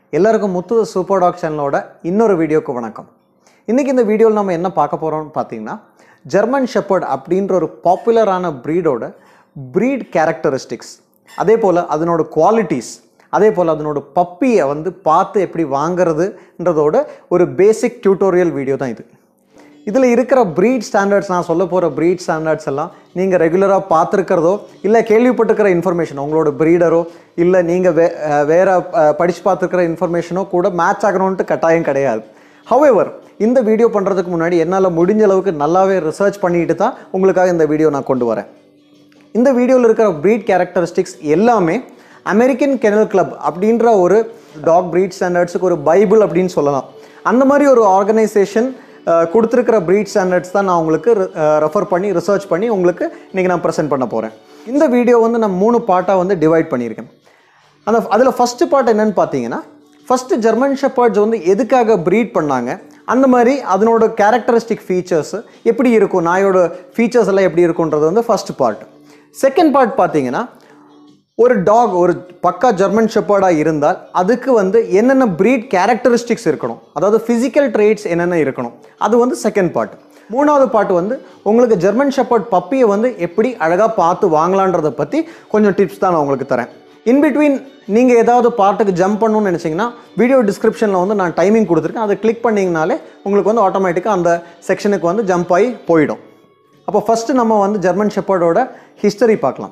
எல்லாருக்கும் முத்து super talk சேனலோட இன்னொரு வீடியோக்கு வணக்கம் இன்றைக்கி இந்த வீடியோவில் நம்ம என்ன பார்க்க போகிறோம்னு பார்த்தீங்கன்னா ஜெர்மன் ஷெப்பர்ட் அப்படின்ற ஒரு பாப்புலரான ப்ரீடோட ப்ரீட் கேரக்டரிஸ்டிக்ஸ் அதே போல் அதனோட குவாலிட்டிஸ் அதே போல் அதனோட பப்பியை வந்து பார்த்து எப்படி வாங்குறதுன்றதோட ஒரு பேசிக் டியூட்டோரியல் வீடியோ தான் இது இதில் இருக்கிற ப்ரீட் ஸ்டாண்டர்ட்ஸ் நான் சொல்ல போகிற ப்ரீட் ஸ்டாண்டர்ட்ஸ் எல்லாம் நீங்கள் ரெகுலராக பார்த்துருக்கிறதோ இல்லை கேள்விப்பட்டிருக்கிற இன்ஃபர்மேஷன் உங்களோட ப்ரீடரோ இல்லை நீங்கள் வே அஹ் வேற அஹ், படிச்சு பார்த்துருக்கிற இன்ஃபர்மேஷனோ கூட மேட்ச் ஆகணும்ன்ட்டு கட்டாயம் கிடையாது ஹவெவர் இந்த வீடியோ பண்ணுறதுக்கு முன்னாடி என்னால் முடிஞ்ச அளவுக்கு நல்லாவே ரிசர்ச் பண்ணிட்டு தான் உங்களுக்காக இந்த வீடியோ நான் கொண்டு வரேன் இந்த வீடியோவில் இருக்கிற ப்ரீட் கேரக்டரிஸ்டிக்ஸ் எல்லாமே அமெரிக்கன் கெனல் கிளப் அப்படின்ற ஒரு டாக் ப்ரீட் ஸ்டாண்டர்ட்ஸுக்கு ஒரு பைபிள் அப்படின்னு சொல்லலாம் அந்த மாதிரி ஒரு ஆர்கனைசேஷன் கொடுத்துருக்கிற ப்ரீட் ஸ்டாண்டர்ட்ஸ் தான் நான் உங்களுக்கு ரெஃபர் பண்ணி ரிசர்ச் பண்ணி உங்களுக்கு இன்றைக்கி நான் ப்ரெசென்ட் பண்ண போகிறேன் இந்த வீடியோ வந்து நான் மூணு பார்ட்டாக வந்து டிவைட் பண்ணியிருக்கேன் அந்த அதில் ஃபஸ்ட்டு பார்ட் என்னன்னு பார்த்தீங்கன்னா ஃபஸ்ட்டு ஜெர்மன் ஷெப்பர்ட்ஸ் வந்து எதுக்காக ப்ரீட் பண்ணாங்க அந்த மாதிரி அதனோட கேரக்டரிஸ்டிக் ஃபீச்சர்ஸ் எப்படி இருக்கும் நாயோட ஃபீச்சர்ஸ் எல்லாம் எப்படி இருக்குன்றது வந்து ஃபர்ஸ்ட் பார்ட் செகண்ட் பார்ட் பார்த்தீங்கன்னா ஒரு டாக் ஒரு பக்கா ஜெர்மன் ஷெப்பர்டாக இருந்தால் அதுக்கு வந்து என்னென்ன ப்ரீட் கேரக்டரிஸ்டிக்ஸ் இருக்கணும் அதாவது ஃபிசிக்கல் ட்ரேட்ஸ் என்னென்ன இருக்கணும் அது வந்து செகண்ட் பார்ட் மூணாவது பார்ட் வந்து உங்களுக்கு ஜெர்மன் ஷெப்பர்ட் பப்பியை வந்து எப்படி அழகாக பார்த்து வாங்கலான்றதை பற்றி கொஞ்சம் டிப்ஸ் தான் நான் உங்களுக்கு தரேன் இன் பிட்வீன் நீங்கள் ஏதாவது பார்ட்டுக்கு ஜம்ப் பண்ணணும்னு நினச்சிங்கன்னா வீடியோ டிஸ்கிரிப்ஷனில் வந்து நான் டைமிங் கொடுத்துருக்கேன் அதை கிளிக் பண்ணிங்கனாலே உங்களுக்கு வந்து ஆட்டோமேட்டிக்காக அந்த செக்ஷனுக்கு வந்து ஜம்ப் ஆகி போயிடும் அப்போ ஃபஸ்ட்டு நம்ம வந்து ஜெர்மன் ஷெப்பர்டோட ஹிஸ்டரி பார்க்கலாம்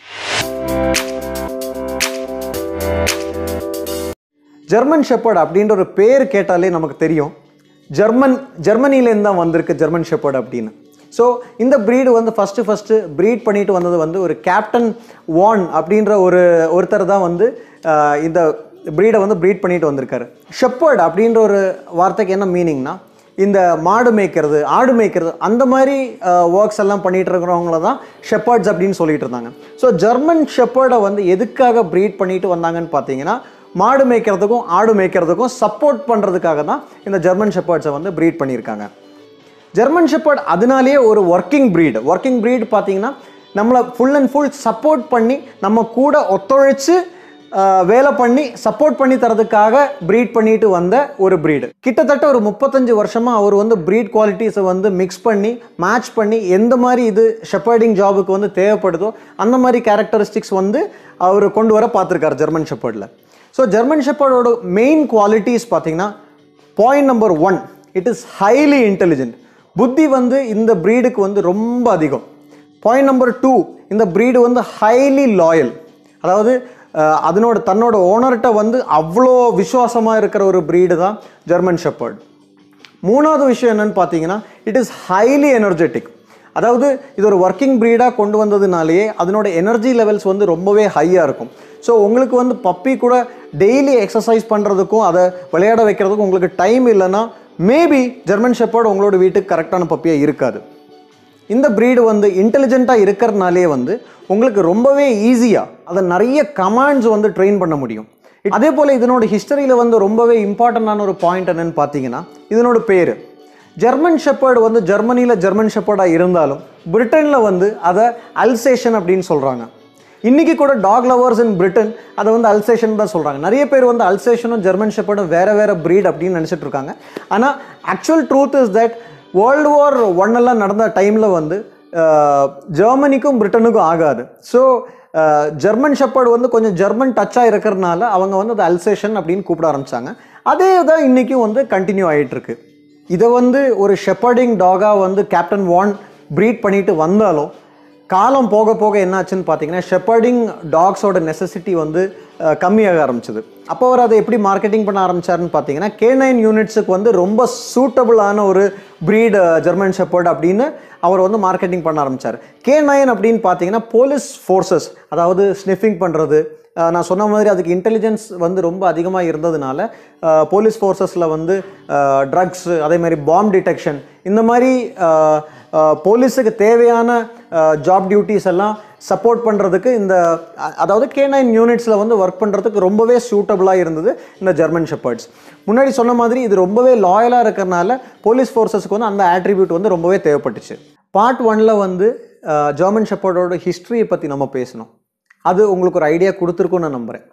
ஜெர்மன் ஷெப்பர்ட் அப்படின்ற ஒரு பேர் கேட்டாலே நமக்கு தெரியும் ஜெர்மன் ஜெர்மனிலேருந்து தான் வந்திருக்கு ஜெர்மன் ஷெப்பர்ட் அப்படின்னு ஸோ இந்த ப்ரீடு வந்து ஃபஸ்ட்டு ஃபஸ்ட்டு ப்ரீட் பண்ணிட்டு வந்தது வந்து ஒரு கேப்டன் வான் அப்படின்ற ஒரு ஒருத்தர் தான் வந்து ஆஹ், இந்த ப்ரீடை வந்து ப்ரீட் பண்ணிட்டு வந்திருக்காரு ஷெப்பர்ட் அப்படின்ற ஒரு வார்த்தைக்கு என்ன மீனிங்னா இந்த மாடு மேய்க்கிறது ஆடு மேய்க்கிறது அந்த மாதிரி ஒர்க்ஸ் எல்லாம் பண்ணிட்டு இருக்கிறவங்கள தான் ஷெப்பர்ட்ஸ் அப்படின்னு சொல்லிட்டு இருந்தாங்க ஸோ ஜெர்மன் ஷெப்பர்டை வந்து எதுக்காக ப்ரீட் பண்ணிட்டு வந்தாங்கன்னு பார்த்தீங்கன்னா மாடு மேய்க்கிறதுக்கும் ஆடு மேய்க்கிறதுக்கும் சப்போர்ட் பண்ணுறதுக்காக தான் இந்த ஜெர்மன் ஷெப்பர்ட்ஸை வந்து ப்ரீட் பண்ணியிருக்காங்க ஜெர்மன் ஷெப்பர்ட் அதனாலேயே ஒரு ஒர்க்கிங் breed ஒர்க்கிங் breed பார்த்தீங்கன்னா நம்மளை ஃபுல் அண்ட் ஃபுல் சப்போர்ட் பண்ணி நம்ம கூட ஒத்துழைச்சு ஆஹ், வேலை பண்ணி சப்போர்ட் பண்ணி தரதுக்காக ப்ரீட் பண்ணிட்டு வந்த ஒரு breed கிட்டத்தட்ட ஒரு முப்பத்தஞ்சு வருஷமாக அவர் வந்து ப்ரீட் குவாலிட்டிஸை வந்து மிக்ஸ் பண்ணி மேட்ச் பண்ணி எந்த மாதிரி இது ஷெப்பர்டிங் ஜாபுக்கு வந்து தேவைப்படுதோ அந்த மாதிரி கேரக்டரிஸ்டிக்ஸ் வந்து அவர் கொண்டு வர பார்த்துருக்காரு ஜெர்மன் ஷெப்பர்டில் ஸோ ஜெர்மன் ஷெப்பர்டோட மெயின் குவாலிட்டிஸ் பார்த்தீங்கன்னா point number one it is highly intelligent புத்தி வந்து இந்த ப்ரீடுக்கு வந்து ரொம்ப அதிகம் பாயிண்ட் நம்பர் டூ இந்த ப்ரீடு வந்து ஹைலி லாயல் அதாவது அஹ், அதனோட தன்னோட ஓனர்கிட்ட வந்து அவ்வளோ விசுவாசமாக இருக்கிற ஒரு ப்ரீடு தான் ஜெர்மன் ஷெப்பர்ட் மூணாவது விஷயம் என்னன்னு பார்த்தீங்கன்னா இட் இஸ் ஹைலி எனர்ஜெட்டிக் அதாவது இது ஒரு ஒர்க்கிங் ப்ரீடாக கொண்டு வந்ததுனாலேயே அதனோட எனர்ஜி லெவல்ஸ் வந்து ரொம்பவே ஹையாக இருக்கும் ஸோ உங்களுக்கு வந்து பப்பி கூட டெய்லி எக்ஸசைஸ் பண்ணுறதுக்கும் அதை விளையாட வைக்கிறதுக்கும் உங்களுக்கு டைம் இல்லைன்னா மேபி ஜெர்மன் ஷெப்பர்ட் உங்களோட வீட்டுக்கு கரெக்டான பப்பியாக இருக்காது இந்த ப்ரீடு வந்து இன்டெலிஜென்ட்டாக இருக்கிறனாலே வந்து உங்களுக்கு ரொம்பவே ஈஸியாக அதை நிறைய கமாண்ட்ஸ் வந்து ட்ரெயின் பண்ண முடியும் அதே போல் இதனோட ஹிஸ்டரியில் வந்து ரொம்பவே இம்பார்ட்டண்டான ஒரு பாயிண்ட் என்னன்னு பார்த்தீங்கன்னா இதனோட பேர் ஜெர்மன் ஷெப்பர்டு வந்து ஜெர்மனியில் ஜெர்மன் ஷெப்பர்டாக இருந்தாலும் பிரிட்டனில் வந்து அதை அல்சேஷன் அப்படின்னு சொல்கிறாங்க இன்றைக்கி கூட டாக் லவர்ஸ் இன் பிரிட்டன் அதை வந்து அல்சேஷன் தான் சொல்கிறாங்க நிறைய பேர் வந்து அல்சேஷனும் ஜெர்மன் ஷெப்பர்டும் வேறு வேறு breed அப்படின்னு நினச்சிட்டு இருக்காங்க ஆனால் actual truth is that world war one எல்லாம் நடந்த டைமில் வந்து அஹ், ஜெர்மனிக்கும் பிரிட்டனுக்கும் ஆகாது ஸோ ஜெர்மன் ஷெப்பர்டு வந்து கொஞ்சம் ஜெர்மன் டச்சாக இருக்கிறதுனால அவங்க வந்து அதை அல்சேஷன் அப்படின்னு கூப்பிட ஆரம்பிச்சாங்க அதே தான் இன்றைக்கும் வந்து கண்டினியூ ஆகிட்டு இருக்கு இதை வந்து ஒரு ஷெப்பர்டிங் டாகாக வந்து கேப்டன் வான் ப்ரீட் பண்ணிட்டு வந்தாலும் காலம் போக போக என்னாச்சுன்னு பார்த்தீங்கன்னா ஷெப்பர்டிங் டாக்ஸோட நெசசிட்டி வந்து அஹ், கம்மியாக ஆரம்பிச்சது அப்போ அவர் அதை எப்படி மார்க்கெட்டிங் பண்ண ஆரம்பிச்சாருன்னு பார்த்தீங்கன்னா கே நைன் யூனிட்ஸுக்கு வந்து ரொம்ப சூட்டபுளான ஒரு breed ஜெர்மன் ஷெப்பர்ட் அப்படின்னு அவர் வந்து மார்க்கெட்டிங் பண்ண ஆரம்பிச்சார் கே நைன் அப்படின்னு பார்த்தீங்கன்னா போலீஸ் ஃபோர்ஸஸ் அதாவது ஸ்னிஃபிங் பண்ணுறது அஹ் நான் சொன்ன மாதிரி அதுக்கு இன்டெலிஜென்ஸ் வந்து ரொம்ப அதிகமாக இருந்ததுனால அஹ் போலீஸ் ஃபோர்ஸஸில் வந்து ட்ரக்ஸ் அதே மாதிரி பாம் டிடெக்ஷன் இந்த மாதிரி அஹ், அஹ், போலீஸுக்கு தேவையான ஜாப் டியூட்டிஸ் எல்லாம் சப்போர்ட் பண்ணுறதுக்கு இந்த அ- அதாவது கே நைன் யூனிட்ஸில் வந்து ஒர்க் பண்ணுறதுக்கு ரொம்பவே சூட்டபுளாக இருந்தது இந்த ஜெர்மன் ஷெப்பர்ட்ஸ் முன்னாடி சொன்ன மாதிரி இது ரொம்பவே லாயலாக இருக்கிறனால போலீஸ் ஃபோர்ஸஸ்க்கு வந்து அந்த ஆட்ரிபியூட் வந்து ரொம்பவே தேவைப்பட்டுச்சு பார்ட் ஒன்ல வந்து ஜெர்மன் ஷெப்பர்டோட ஹிஸ்ட்ரியை பற்றி நம்ம பேசணும் அது உங்களுக்கு ஒரு ஐடியா கொடுத்துருக்குன்னு நான் நம்புகிறேன்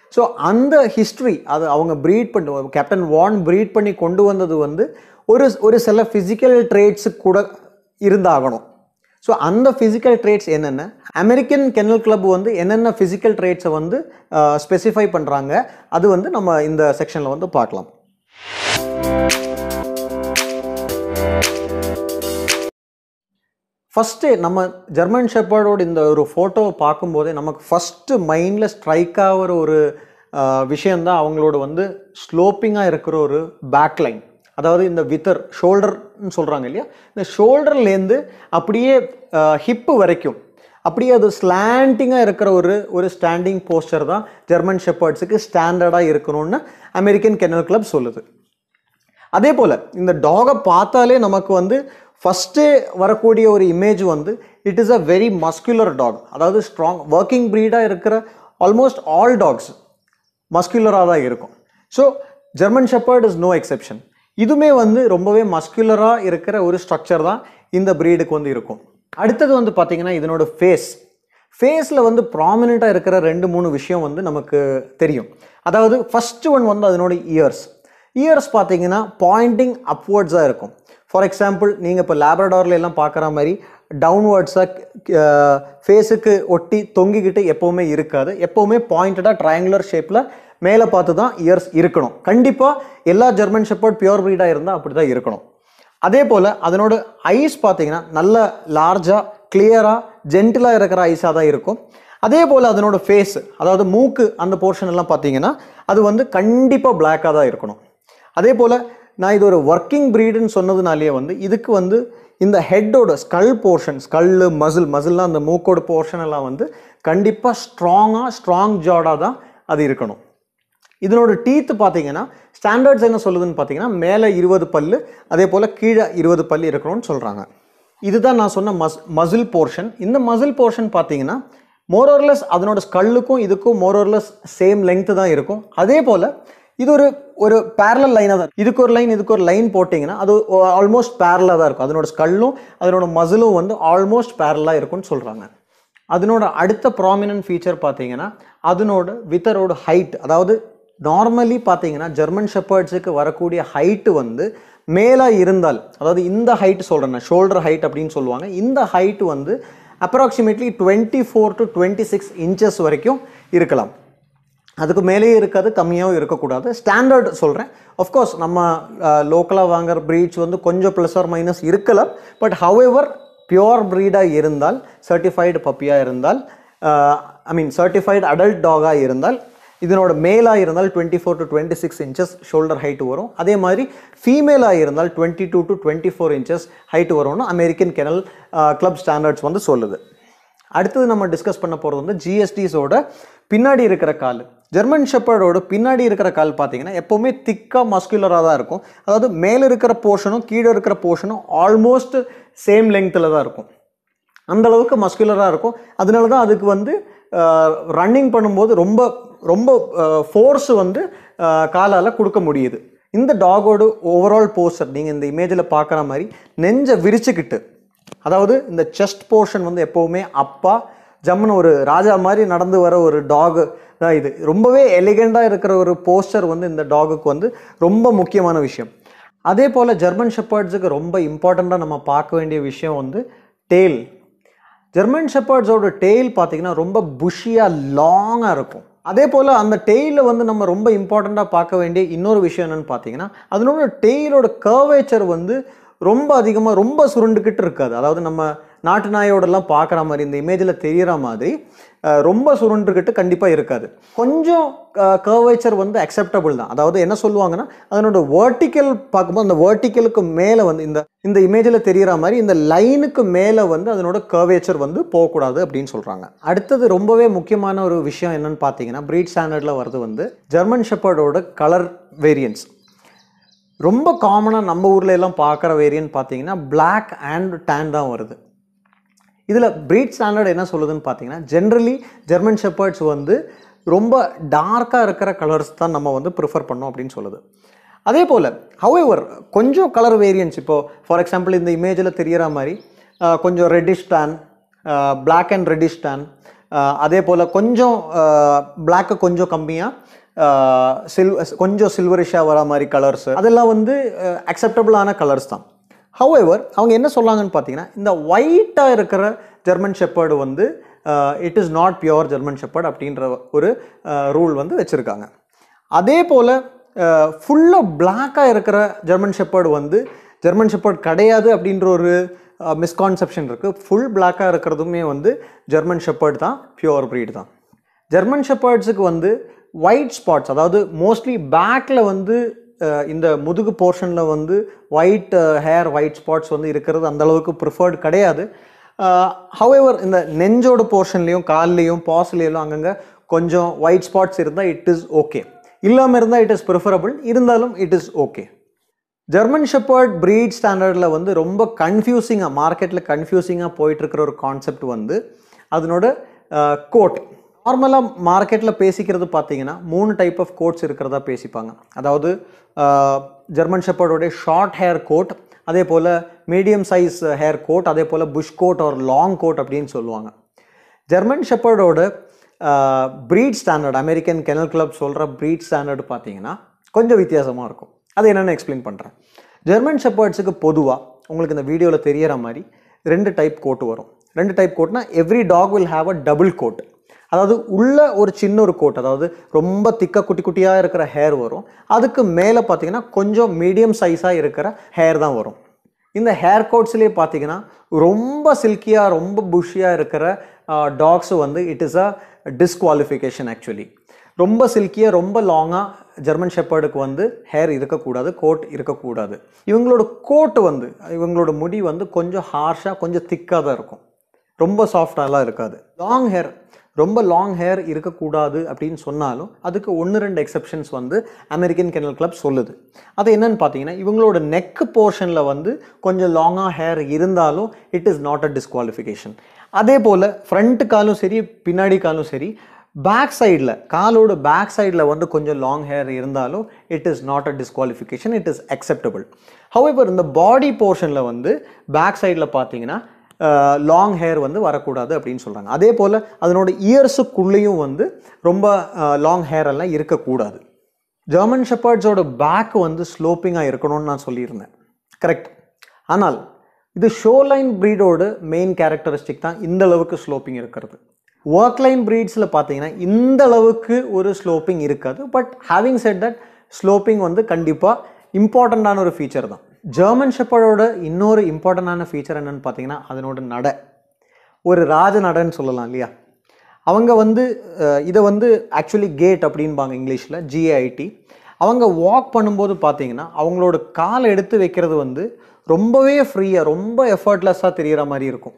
ஸோ அந்த ஹிஸ்ட்ரி அது அவங்க ப்ரீட் பண்ணி கேப்டன் வான் ப்ரீட் பண்ணி கொண்டு வந்தது வந்து ஒரு ஒரு சில ஃபிசிக்கல் ட்ரேட்ஸுக்கு கூட இருந்தாகணும் ஸோ அந்த ஃபிசிக்கல் ட்ரேட்ஸ் என்னென்ன அமெரிக்கன் கெனல் கிளப் வந்து என்னென்ன ஃபிசிக்கல் ட்ரேட்ஸை வந்து ஸ்பெசிஃபை பண்ணுறாங்க அது வந்து நம்ம இந்த செக்ஷனில் வந்து பார்க்கலாம் ஃபஸ்ட்டு நம்ம ஜெர்மன் ஷெப்பர்டோட இந்த ஒரு ஃபோட்டோவை பார்க்கும்போதே நமக்கு ஃபஸ்ட்டு மைண்டில் ஸ்ட்ரைக் ஆகிற ஒரு விஷயந்தான் அவங்களோட வந்து ஸ்லோப்பிங்காக இருக்கிற ஒரு பேக்லைன் அதாவது இந்த வித்தர் ஷோல்டர்னு சொல்கிறாங்க இல்லையா இந்த ஷோல்டர்லேருந்து அப்படியே ஹிப்பு வரைக்கும் அப்படியே அது ஸ்லாண்டிங்காக இருக்கிற ஒரு ஒரு ஸ்டாண்டிங் போஸ்டர் தான் ஜெர்மன் ஷெப்பர்ட்ஸுக்கு ஸ்டாண்டர்டாக இருக்கணும்னு அமெரிக்கன் கெனல் கிளப் சொல்லுது அதே போல் இந்த டாகை பார்த்தாலே நமக்கு வந்து ஃபஸ்ட்டு வரக்கூடிய ஒரு இமேஜ் வந்து it is a very muscular dog அதாவது ஸ்ட்ராங் ஒர்க்கிங் ப்ரீடாக இருக்கிற ஆல்மோஸ்ட் ஆல் டாக்ஸ் மஸ்குலராக தான் இருக்கும் so German shepherd is no exception இதுவுமே வந்து ரொம்பவே மஸ்குலராக இருக்கிற ஒரு ஸ்ட்ரக்சர் தான் இந்த ப்ரீடுக்கு வந்து இருக்கும் அடுத்தது வந்து பார்த்திங்கன்னா இதனோட ஃபேஸ் ஃபேஸில் வந்து ப்ராமினெண்ட்டாக இருக்கிற ரெண்டு மூணு விஷயம் வந்து நமக்கு தெரியும் அதாவது ஃபஸ்ட்டு ஒன் வந்து அதனோட இயர்ஸ் இயர்ஸ் பார்த்தீங்கன்னா பாயிண்டிங் அப்வர்ட்ஸாக இருக்கும் ஃபார் எக்ஸாம்பிள் நீங்கள் இப்போ லேப்ரடாரில் எல்லாம் பார்க்குற மாதிரி டவுன்வர்ட்ஸாக ஃபேஸுக்கு ஒட்டி தொங்கிக்கிட்டு எப்போவுமே இருக்காது எப்போவுமே பாயிண்டடாக ட்ரையாங்குலர் ஷேப்பில் மேலே பார்த்து தான் இயர்ஸ் இருக்கணும் கண்டிப்பாக எல்லா ஜெர்மன் ஷெப்பர்ட் பியூர் ப்ரீடாக இருந்தால் அப்படி தான் இருக்கணும் அதே போல் அதனோட ஐஸ் பார்த்தீங்கன்னா நல்ல லார்ஜாக கிளியராக ஜென்டிலாக இருக்கிற ஐஸாக தான் இருக்கும் அதே போல் அதனோட ஃபேஸ் அதாவது மூக்கு அந்த போர்ஷன் எல்லாம் பார்த்தீங்கன்னா அது வந்து கண்டிப்பாக பிளாக்காக தான் இருக்கணும் அதே போல் நான் இது ஒரு ஒர்க்கிங் ப்ரீடுன்னு சொன்னதுனாலேயே வந்து இதுக்கு வந்து இந்த ஹெட்டோட ஸ்கல் போர்ஷன் ஸ்கல்லு மசில் மசில்லாம் அந்த மூக்கோட போர்ஷன் எல்லாம் வந்து கண்டிப்பாக ஸ்ட்ராங்காக ஸ்ட்ராங் ஜாடாக தான் அது இருக்கணும் இதனோட டீத்து பார்த்தீங்கன்னா ஸ்டாண்டர்ட்ஸ் என்ன சொல்லுதுன்னு பார்த்தீங்கன்னா மேலே இருபது பல்லு அதே போல் கீழே இருபது பல்லு இருக்கணும்னு சொல்கிறாங்க இதுதான் நான் சொன்ன மஸ் மசில் போர்ஷன் இந்த மசில் போர்ஷன் பார்த்தீங்கன்னா மோரோர்லெஸ் அதனோட ஸ்கல்லுக்கும் இதுக்கும் மோரோர்லெஸ் சேம் லெங்க்த்து தான் இருக்கும் அதே போல் இது ஒரு ஒரு பேரலல் லைனாக தான் இதுக்கு ஒரு லைன் இதுக்கு ஒரு லைன் போட்டிங்கன்னா அது ஆல்மோஸ்ட் பேரலாக தான் இருக்கும் அதனோட ஸ்கல்லும் அதனோட மசிலும் வந்து ஆல்மோஸ்ட் பேரலாக இருக்கும்னு சொல்கிறாங்க அதனோட அடுத்த ப்ராமினன்ட் ஃபீச்சர் பார்த்தீங்கன்னா அதனோட வித்தரோட ஹைட் அதாவது நார்மலி பார்த்தீங்கன்னா ஜெர்மன் ஷெப்பர்ட்ஸுக்கு வரக்கூடிய ஹைட்டு வந்து மேலே இருந்தால் அதாவது இந்த ஹைட் சொல்கிறேன் ஷோல்டர் ஹைட் அப்படின்னு சொல்லுவாங்க இந்த ஹைட் வந்து approximately twenty four to twenty six inches வரைக்கும் இருக்கலாம் அதுக்கு மேலேயே இருக்காது கம்மியாகவும் இருக்கக்கூடாது ஸ்டாண்டர்ட் சொல்கிறேன் அஃப்கோர்ஸ் நம்ம லோக்கலாக வாங்குற ப்ரீட்ஸ் வந்து கொஞ்சம் ப்ளஸ் ஆர் மைனஸ் இருக்கலாம் பட் ஹவெவர் பியோர் ப்ரீடாக இருந்தால் சர்டிஃபைடு பப்பியாக இருந்தால் ஐ மீன் சர்டிஃபைடு அடல்ட் டாகாக இருந்தால் இதனோட மேலாக இருந்தால் twenty four to twenty six inches shoulder height வரும் அதே மாதிரி ஃபீமேலாக இருந்தால் twenty two to twenty four inches height வரும்னு அமெரிக்கன் கெனல் கிளப் ஸ்டாண்டர்ட்ஸ் வந்து சொல்லுது அடுத்தது நம்ம டிஸ்கஸ் பண்ண போகிறது வந்து ஜிஎஸ்டிஸோட பின்னாடி இருக்கிற கால் ஜெர்மன் ஷெப்பர்டோட பின்னாடி இருக்கிற கால் பார்த்தீங்கன்னா எப்போவுமே திக்காக மஸ்குலராக தான் இருக்கும் அதாவது மேலே இருக்கிற போர்ஷனும் கீழே இருக்கிற போர்ஷனும் ஆல்மோஸ்ட் சேம் லெங்க்த்தில் தான் இருக்கும் அந்த அளவுக்கு மஸ்குலராக இருக்கும் அதனால தான் அதுக்கு வந்து ரன்னிங் பண்ணும்போது ரொம்ப ரொம்ப ஃபோர்ஸ் வந்து காலால் கொடுக்க முடியுது இந்த டாகோட ஓவரால் போஸ்டர் நீங்கள் இந்த இமேஜில் பார்க்குற மாதிரி நெஞ்சை விரிச்சுக்கிட்டு அதாவது இந்த செஸ்ட் போர்ஷன் வந்து எப்போவுமே அப்பா ஜம்முன்னு ஒரு ராஜா மாதிரி நடந்து வர ஒரு டாக் தான் இது ரொம்பவே எலிகெண்டாக இருக்கிற ஒரு போஸ்டர் வந்து இந்த டாகுக்கு வந்து ரொம்ப முக்கியமான விஷயம் அதே போல் ஜெர்மன் ஷெப்பர்ட்ஸுக்கு ரொம்ப இம்பார்ட்டண்ட்டாக நம்ம பார்க்க வேண்டிய விஷயம் வந்து டேல் ஜெர்மன் ஷெப்பர்ட்ஸோட டெய்ல் பார்த்தீங்கன்னா ரொம்ப புஷியாக லாங்காக இருக்கும் அதே போல் அந்த டெய்லில் வந்து நம்ம ரொம்ப இம்பார்ட்டண்ட்டாக பார்க்க வேண்டிய இன்னொரு விஷயம் என்னென்னு பார்த்தீங்கன்னா அதனோட டெய்லோட கர்வேச்சர் வந்து ரொம்ப அதிகமாக ரொம்ப சுருண்டுக்கிட்டு இருக்காது அதாவது நம்ம நாட்டு நாயோடலாம் பார்க்குற மாதிரி இந்த இமேஜில் தெரிகிற மாதிரி ரொம்ப சுருண்டுக்கிட்டு கண்டிப்பாக இருக்காது கொஞ்சம் கர்வேச்சர் வந்து அக்செப்டபுள் தான் அதாவது என்ன சொல்லுவாங்கன்னா அதனோட வேர்ட்டிக்கல் பார்க்கும்போது அந்த வேர்ட்டிக்கலுக்கு மேலே வந்து இந்த இந்த இமேஜில் தெரிகிற மாதிரி இந்த லைனுக்கு மேலே வந்து அதனோட கர்வேச்சர் வந்து போகக்கூடாது அப்படின்னு சொல்கிறாங்க அடுத்தது ரொம்பவே முக்கியமான ஒரு விஷயம் என்னன்னு பார்த்தீங்கன்னா ப்ரீட் ஸ்டாண்டர்டில் வருது வந்து ஜெர்மன் ஷெப்பர்டோட கலர் வேரியன்ஸ் ரொம்ப காமனாக நம்ம ஊரில் எல்லாம் பார்க்குற வேரியன்ட் பார்த்தீங்கன்னா பிளாக் அண்ட் டேன் தான் வருது இதில் ப்ரீட் ஸ்டாண்டர்ட் என்ன சொல்லுதுன்னு பார்த்தீங்கன்னா ஜென்ரலி ஜெர்மன் ஷெப்பர்ட்ஸ் வந்து ரொம்ப டார்க்காக இருக்கிற கலர்ஸ் தான் நம்ம வந்து ப்ரிஃபர் பண்ணோம் அப்படின்னு சொல்லுது அதே போல் ஹவெவர் கொஞ்சம் கலர் வேரியன்ஸ் இப்போது ஃபார் எக்ஸாம்பிள் இந்த இமேஜில் தெரிகிற மாதிரி கொஞ்சம் reddish tan black and reddish tan அதே போல் கொஞ்சம் பிளாக்கு கொஞ்சம் கம்மியாக சில் கொஞ்சம் சில்வரிஷாக வர மாதிரி கலர்ஸ் அதெல்லாம் வந்து அக்செப்டபிளான கலர்ஸ் தான் ஹவெவர் அவங்க என்ன சொல்லாங்கன்னு பார்த்தீங்கன்னா இந்த ஒயிட்டாக இருக்கிற ஜெர்மன் ஷெப்பர்டு வந்து it is not pure German shepherd அப்படின்ற ஒரு ரூல் வந்து வச்சுருக்காங்க அதே போல் ஃபுல்லாக பிளாக்காக இருக்கிற ஜெர்மன் ஷெப்பர்டு வந்து ஜெர்மன் ஷெப்பர்ட் கிடையாது அப்படின்ற ஒரு மிஸ்கான்செப்ஷன் இருக்குது ஃபுல் பிளாக்காக இருக்கிறதுமே வந்து ஜெர்மன் ஷெப்பர்ட் தான் பியோர் ப்ரீட் தான் ஜெர்மன் ஷெப்பர்ட்ஸுக்கு வந்து ஒயிட் ஸ்பாட்ஸ் அதாவது மோஸ்ட்லி பேக்கில் வந்து அஹ், இந்த முதுகு போர்ஷனில் வந்து ஒயிட் ஹேர் ஒயிட் ஸ்பாட்ஸ் வந்து இருக்கிறது அந்த அளவுக்கு ப்ரிஃபர்டு கிடையாது ஹவெவர் இந்த நெஞ்சோட போர்ஷன்லேயும் கால்லையும் பாஸ்லேயும் அங்கங்கே கொஞ்சம் ஒயிட் ஸ்பாட்ஸ் இருந்தால் இட் இஸ் ஓகே இல்லாமல் இருந்தால் இட் இஸ் ப்ரிஃபரபிள் இருந்தாலும் it is okay German shepherd breed ஸ்டாண்டர்டில் வந்து ரொம்ப கன்ஃபியூசிங்காக மார்க்கெட்டில் கன்ஃபியூசிங்காக போயிட்டுருக்கிற ஒரு கான்செப்ட் வந்து அதனோட கோட் நார்மலாக மார்க்கெட்டில் பேசிக்கிறது பார்த்தீங்கன்னா மூணு டைப் ஆஃப் கோட்ஸ் இருக்கிறதா பேசிப்பாங்க அதாவது ஜெர்மன் ஷெப்பர்டோடைய ஷார்ட் ஹேர் கோட் அதே போல் மீடியம் சைஸ் ஹேர் கோட் அதே போல் புஷ் கோட் ஒரு லாங் கோட் அப்படின்னு சொல்லுவாங்க ஜெர்மன் ஷெப்பர்டோட breed standard American Kennel Club சொல்கிற breed ஸ்டாண்டர்ட் பார்த்தீங்கன்னா கொஞ்சம் வித்தியாசமாக இருக்கும் அது என்னென்னு எக்ஸ்பிளைன் பண்ணுறேன் ஜெர்மன் ஷெப்பர்ட்ஸுக்கு பொதுவாக உங்களுக்கு இந்த வீடியோவில் தெரியற மாதிரி ரெண்டு டைப் கோட் வரும் ரெண்டு டைப் கோட்னா every dog will have a double coat அதாவது உள்ள ஒரு சின்ன ஒரு கோட் அதாவது ரொம்ப திக்க குட்டி குட்டியாக இருக்கிற ஹேர் வரும் அதுக்கு மேலே பார்த்தீங்கன்னா கொஞ்சம் மீடியம் சைஸாக இருக்கிற ஹேர் தான் வரும் இந்த ஹேர் கோட்ஸ்லேயே பார்த்தீங்கன்னா ரொம்ப சில்கியாக ரொம்ப புஷியாக இருக்கிற டாக்ஸ் வந்து it is a disqualification actually ரொம்ப சில்கியாக ரொம்ப லாங்காக ஜெர்மன் ஷெப்பர்டுக்கு வந்து ஹேர் இருக்கக்கூடாது கோட் இருக்கக்கூடாது இவங்களோட கோட் வந்து இவங்களோட முடி வந்து கொஞ்சம் ஹார்ஷாக கொஞ்சம் திக்காக தான் இருக்கும் ரொம்ப சாஃப்டாலாம் இருக்காது லாங் ஹேர் ரொம்ப லாங் ஹேர் இருக்கக்கூடாது அப்படின்னு சொன்னாலும் அதுக்கு ஒன்று ரெண்டு எக்ஸெப்ஷன்ஸ் வந்து அமெரிக்கன் கெனல் கிளப் சொல்லுது அது என்னன்னு பார்த்தீங்கன்னா இவங்களோட நெக் போர்ஷனில் வந்து கொஞ்சம் லாங்காக ஹேர் இருந்தாலும் it is not a disqualification அதே போல் ஃப்ரண்ட் காலும் சரி பின்னாடி காலும் சரி பேக் சைடில் காலோட பேக் சைடில் வந்து கொஞ்சம் லாங் ஹேர் இருந்தாலும் it is not a disqualification it is acceptable however இந்த பாடி போர்ஷனில் வந்து பேக் சைடில் பார்த்தீங்கன்னா லாங் ஹேர் வந்து வரக்கூடாது அப்படின்னு சொல்கிறாங்க அதே போல் அதனோட இயர்ஸுக்குள்ளேயும் வந்து ரொம்ப லாங் ஹேர் எல்லாம் இருக்கக்கூடாது ஜெர்மன் ஷெப்பர்ட்ஸோட பேக் வந்து ஸ்லோப்பிங்காக இருக்கணும்னு நான் சொல்லியிருந்தேன் கரெக்ட் ஆனால் இது ஷோலைன் ப்ரீடோட மெயின் கேரக்டரிஸ்டிக் தான் இந்த அளவுக்கு ஸ்லோப்பிங் இருக்கிறது ஒர்க் லைன் ப்ரீட்ஸில் பார்த்தீங்கன்னா இந்த அளவுக்கு ஒரு ஸ்லோப்பிங் இருக்காது but having said that sloping வந்து கண்டிப்பாக இம்பார்ட்டண்ட்டான ஒரு ஃபீச்சர் தான் ஜெர்மன் ஷெப்பர்டோட இன்னொரு இம்பார்ட்டண்டான ஃபீச்சர் என்னன்னு பார்த்தீங்கன்னா அதனோட நடை ஒரு ராஜ நடைன்னு சொல்லலாம் இல்லையா அவங்க வந்து அஹ், இதை வந்து ஆக்சுவலி கேட் அப்படின்பாங்க இங்கிலீஷில் ஜிஐடி அவங்க வாக் பண்ணும்போது பார்த்தீங்கன்னா அவங்களோட காலை எடுத்து வைக்கிறது வந்து ரொம்பவே ஃப்ரீயாக ரொம்ப எஃபர்ட்லெஸ்ஸாக தெரிகிற மாதிரி இருக்கும்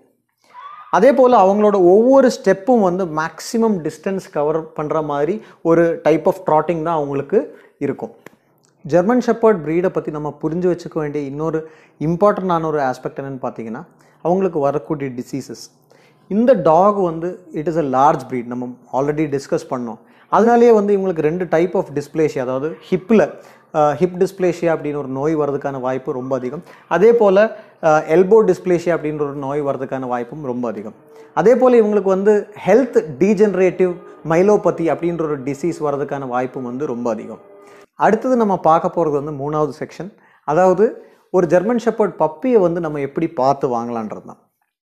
அதே போல் அவங்களோட ஒவ்வொரு ஸ்டெப்பும் வந்து மேக்ஸிமம் டிஸ்டன்ஸ் கவர் பண்ணுற மாதிரி ஒரு டைப் ஆஃப் ட்ராட்டிங் தான் அவங்களுக்கு இருக்கும் ஜெர்மன் ஷெப்பர்ட் ப்ரீடை பற்றி நம்ம புரிஞ்சு வச்சுக்க வேண்டிய இன்னொரு இம்பார்ட்டண்டான ஒரு ஆஸ்பெக்ட் என்னென்னு பார்த்தீங்கன்னா அவங்களுக்கு வரக்கூடிய டிசீசஸ் இந்த டாக் வந்து it is a large breed நம்ம ஆல்ரெடி டிஸ்கஸ் பண்ணோம் அதனாலேயே வந்து இவங்களுக்கு ரெண்டு டைப் ஆஃப் டிஸ்பிளேஷியா அதாவது ஹிப்பில் ஹிப் டிஸ்பிளேஷியா அப்படின்னு ஒரு நோய் வர்றதுக்கான வாய்ப்பு ரொம்ப அதிகம் அதே போல் எல்போ டிஸ்பிளேஷியா அப்படின்ற ஒரு நோய் வர்றதுக்கான வாய்ப்பும் ரொம்ப அதிகம் அதே போல் இவங்களுக்கு வந்து ஹெல்த் டீஜெனரேட்டிவ் மைலோபதி அப்படின்ற ஒரு டிசீஸ் வர்றதுக்கான வாய்ப்பும் வந்து ரொம்ப அதிகம் அடுத்தது நம்ம பார்க்க போகிறது வந்து மூணாவது செக்ஷன் அதாவது ஒரு ஜெர்மன் ஷெப்பர்ட் பப்பியை வந்து நம்ம எப்படி பார்த்து வாங்கலான்றது தான்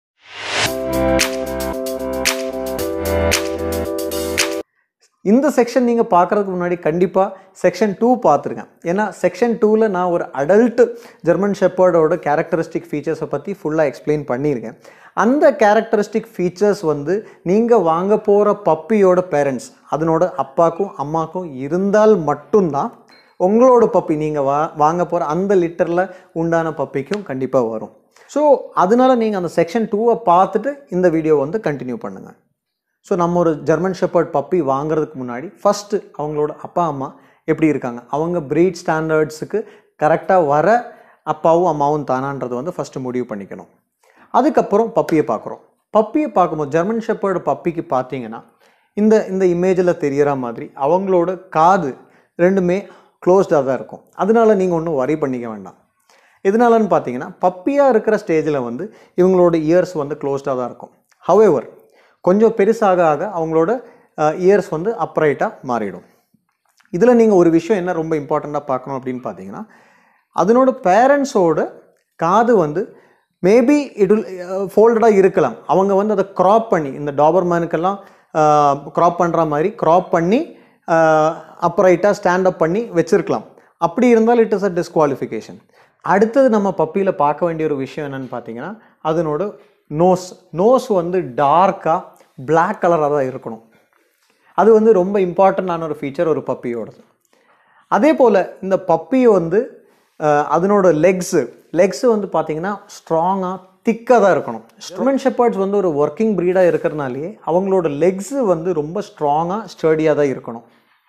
இந்த செக்ஷன் நீங்கள் பார்க்குறதுக்கு முன்னாடி கண்டிப்பாக செக்ஷன் டூ பார்த்துருங்க ஏன்னா செக்ஷன் டூவில் நான் ஒரு அடல்ட் ஜெர்மன் ஷெப்பர்டோட கேரக்டரிஸ்டிக் ஃபீச்சர்ஸை பற்றி ஃபுல்லாக எக்ஸ்பிளைன் பண்ணியிருக்கேன் அந்த கேரக்டரிஸ்டிக் ஃபீச்சர்ஸ் வந்து நீங்கள் வாங்க போகிற பப்பியோட பேரண்ட்ஸ் அதனோட அப்பாக்கும் அம்மாக்கும் இருந்தால் மட்டும்தான் உங்களோட பப்பி நீங்கள் வா வாங்க போகிற அந்த லிட்டரில் உண்டான பப்பிக்கும் கண்டிப்பாக வரும் ஸோ அதனால நீங்கள் அந்த செக்ஷன் டூவை பார்த்துட்டு இந்த வீடியோ வந்து கண்டினியூ பண்ணுங்கள் ஸோ நம்ம ஒரு ஜெர்மன் ஷெப்பர்ட் பப்பி வாங்குறதுக்கு முன்னாடி ஃபஸ்ட்டு அவங்களோட அப்பா அம்மா எப்படி இருக்காங்க அவங்க breed ஸ்டாண்டர்ட்ஸுக்கு கரெக்டாக வர அப்பாவும் அம்மாவும் தானான்றது வந்து ஃபஸ்ட்டு முடிவு பண்ணிக்கணும் அதுக்கப்புறம் பப்பியை பார்க்குறோம் பப்பியை பார்க்கும்போது ஜெர்மன் ஷெப்பர்டு பப்பிக்கு பார்த்தீங்கன்னா இந்த இந்த இமேஜில் தெரியற மாதிரி அவங்களோட காது ரெண்டுமே க்ளோஸ்டாக தான் இருக்கும் அதனால நீங்கள் ஒன்றும் வரி பண்ணிக்க வேண்டாம் எதனாலன்னு பார்த்தீங்கன்னா பப்பியாக இருக்கிற ஸ்டேஜில் வந்து இவங்களோட இயர்ஸ் வந்து க்ளோஸ்டாக தான் இருக்கும் ஹவெவர் கொஞ்சம் பெருசாக ஆக அவங்களோட இயர்ஸ் வந்து அப்ரைட்டாக மாறிடும் இதில் நீங்கள் ஒரு விஷயம் என்ன ரொம்ப இம்பார்ட்டண்ட்டாக பார்க்கணும் அப்படின்னு பார்த்தீங்கன்னா அதனோட பேரண்ட்ஸோட காது வந்து மேபி இட் வில் ஃபோல்டடாக இருக்கலாம் அவங்க வந்து அதை க்ராப் பண்ணி இந்த டாபர்மேனுக்கெல்லாம் க்ராப் பண்ணுற மாதிரி க்ராப் பண்ணி அப்ரைட்டாக ஸ்டாண்ட் அப் பண்ணி வச்சுருக்கலாம் அப்படி இருந்தால் இட் இஸ் அ டிஸ்குவாலிஃபிகேஷன் அடுத்தது நம்ம பப்பியில் பார்க்க வேண்டிய ஒரு விஷயம் என்னன்னு பார்த்தீங்கன்னா அதனோட நோஸ் நோஸ் வந்து டார்க்காக Black கலராக தான் இருக்கணும் அது வந்து ரொம்ப இம்பார்ட்டண்ட்டான ஒரு ஃபீச்சர் ஒரு பப்பியோடது அதே போல் இந்த பப்பி வந்து அஹ், அதனோட லெக்ஸு லெக்ஸு வந்து பார்த்தீங்கன்னா ஸ்ட்ராங்காக திக்காக தான் இருக்கணும் ஸ்ட்ரமன் ஷெப்பர்ட்ஸ் வந்து ஒரு ஒர்க்கிங் ப்ரீடாக இருக்கிறனாலே அவங்களோட லெக்ஸு வந்து ரொம்ப ஸ்ட்ராங்காக ஸ்டடியாக தான் இருக்கணும்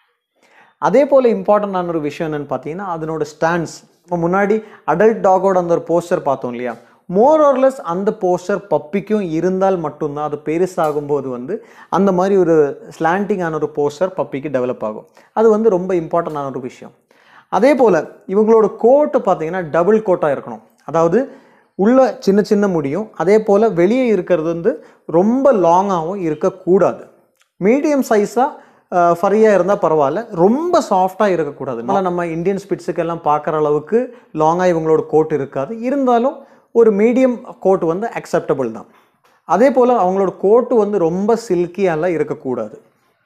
அதே போல் இம்பார்ட்டண்டான ஒரு விஷயம் என்னன்னு பார்த்தீங்கன்னா அதனோட ஸ்டாண்ட்ஸ் இப்போ முன்னாடி அடல்ட் டாகோட அந்த ஒரு போஸ்டர் பார்த்தோம் இல்லையா மோர் ஆர்லெஸ் அந்த போஸ்டர் பப்பிக்கும் இருந்தால் மட்டும்தான் அது பெருசாகும்போது வந்து அந்த மாதிரி ஒரு ஸ்லாண்டிங்கான ஒரு போஸ்டர் பப்பிக்கு டெவலப் ஆகும் அது வந்து ரொம்ப இம்பார்ட்டண்டான ஒரு விஷயம் அதே போல் இவங்களோட கோட்டு பார்த்தீங்கன்னா டபுள் கோட்டாக இருக்கணும் அதாவது உள்ள சின்ன சின்ன முடியும் அதே போல் வெளியே இருக்கிறது வந்து ரொம்ப லாங்காகவும் இருக்கக்கூடாது மீடியம் சைஸாக ஃபரியாக இருந்தால் பரவாயில்ல ரொம்ப சாஃப்டாக இருக்கக்கூடாது அதனால் நம்ம இந்தியன் ஸ்பிட்ஸுக்கு எல்லாம் பார்க்குற அளவுக்கு லாங்காக இவங்களோட கோட் இருக்காது இருந்தாலும் ஒரு மீடியம் கோட் வந்து அக்செப்டபிள் தான் அதே போல் அவங்களோட கோட்டு வந்து ரொம்ப சில்கியாலாம் இருக்கக்கூடாது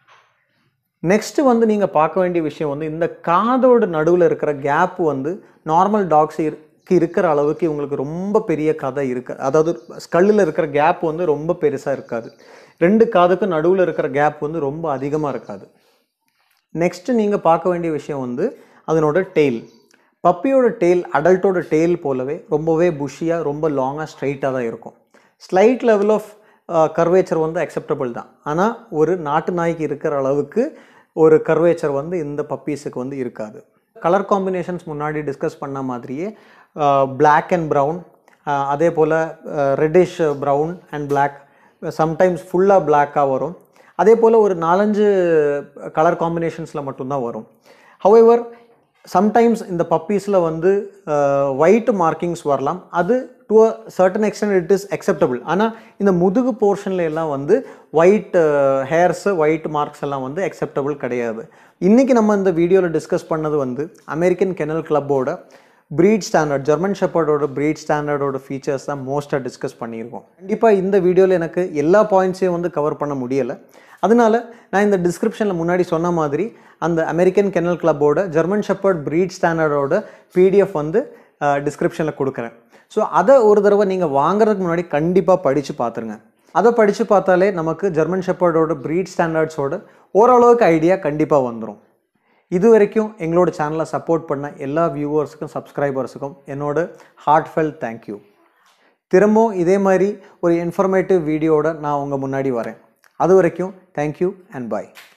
நெக்ஸ்ட் வந்து நீங்கள் பார்க்க வேண்டிய விஷயம் வந்து இந்த காதோட நடுவில் இருக்கிற கேப் வந்து நார்மல் டாக்ஸ் இருக்கிற அளவுக்கு இவங்களுக்கு ரொம்ப பெரிய கதை இருக்கு அதாவது ஸ்கல்லில் இருக்கிற கேப் வந்து ரொம்ப பெருசாக இருக்காது ரெண்டு காதுக்கும் நடுவில் இருக்கிற கேப் வந்து ரொம்ப அதிகமாக இருக்காது நெக்ஸ்ட் நீங்கள் பார்க்க வேண்டிய விஷயம் வந்து அதனோட டெய்ல் பப்பியோட டெய்ல் அடல்ட்டோட டெய்ல் போலவே ரொம்பவே புஷியாக ரொம்ப லாங்காக ஸ்ட்ரைட்டாக தான் இருக்கும் ஸ்லைட் லெவல் ஆஃப் கர்வேச்சர் வந்து அக்செப்டபிள் தான் ஆனால் ஒரு நாட்டு நாய்க்கு இருக்கிற அளவுக்கு ஒரு கர்வேச்சர் வந்து இந்த பப்பீஸுக்கு வந்து இருக்காது கலர் காம்பினேஷன்ஸ் முன்னாடி டிஸ்கஸ் பண்ண மாதிரியே Black அண்ட் ப்ரௌன் அதே போல் reddish brown and Black sometimes ஃபுல்லாக பிளாக்காக வரும் அதே போல் ஒரு நாலஞ்சு கலர் காம்பினேஷன்ஸில் மட்டும்தான் வரும் ஹவெவர் சம்டைம்ஸ் இந்த பப்பீஸில் வந்து ஒயிட் மார்க்கிங்ஸ் வரலாம் அது to a certain extent it is acceptable ஆனால் இந்த முதுகு போர்ஷன்ல எல்லாம் வந்து ஒயிட் ஹேர்ஸு ஒயிட் மார்க்ஸ் எல்லாம் வந்து அக்செப்டபிள் கிடையாது இன்றைக்கி நம்ம இந்த வீடியோவில் டிஸ்கஸ் பண்ணது வந்து அமெரிக்கன் கெனல் கிளப்போட ப்ரீட் ஸ்டாண்டர்ட் ஜெர்மன் ஷெப்பர்டோட ப்ரீட் ஸ்டாண்டர்டோட ஃபீச்சர்ஸ் தான் மோஸ்ட்டாக டிஸ்கஸ் பண்ணியிருக்கோம் கண்டிப்பாக இந்த வீடியோவில் எனக்கு எல்லா பாயிண்ட்ஸையும் வந்து கவர் பண்ண முடியலை அதனால நான் இந்த டிஸ்கிரிப்ஷனில் முன்னாடி சொன்ன மாதிரி அந்த அமெரிக்கன் கெனல் கிளப்போட ஜெர்மன் ஷெப்பர்ட் ப்ரீட் ஸ்டாண்டர்டோட பிடிஎஃப் வந்து டிஸ்கிரிப்ஷனில் கொடுக்குறேன் ஸோ அதை ஒரு தடவை நீங்கள் வாங்குறதுக்கு முன்னாடி கண்டிப்பாக படித்து பார்த்துருங்க அதை படித்து பார்த்தாலே நமக்கு ஜெர்மன் ஷெப்பர்டோட ப்ரீட் ஸ்டாண்டர்ட்ஸோட ஓரளவுக்கு ஐடியா கண்டிப்பாக வந்துடும் இது வரைக்கும் எங்களோட சேனலை சப்போர்ட் பண்ண எல்லா வியூவர்ஸுக்கும் சப்ஸ்கிரைபர்ஸுக்கும் என்னோட ஹார்ட்ஃபெல் தேங்க்யூ திரும்பவும் இதே மாதிரி ஒரு இன்ஃபர்மேட்டிவ் வீடியோட நான் உங்கள் முன்னாடி வரேன் அது வரைக்கும் தேங்க்யூ அண்ட் பாய்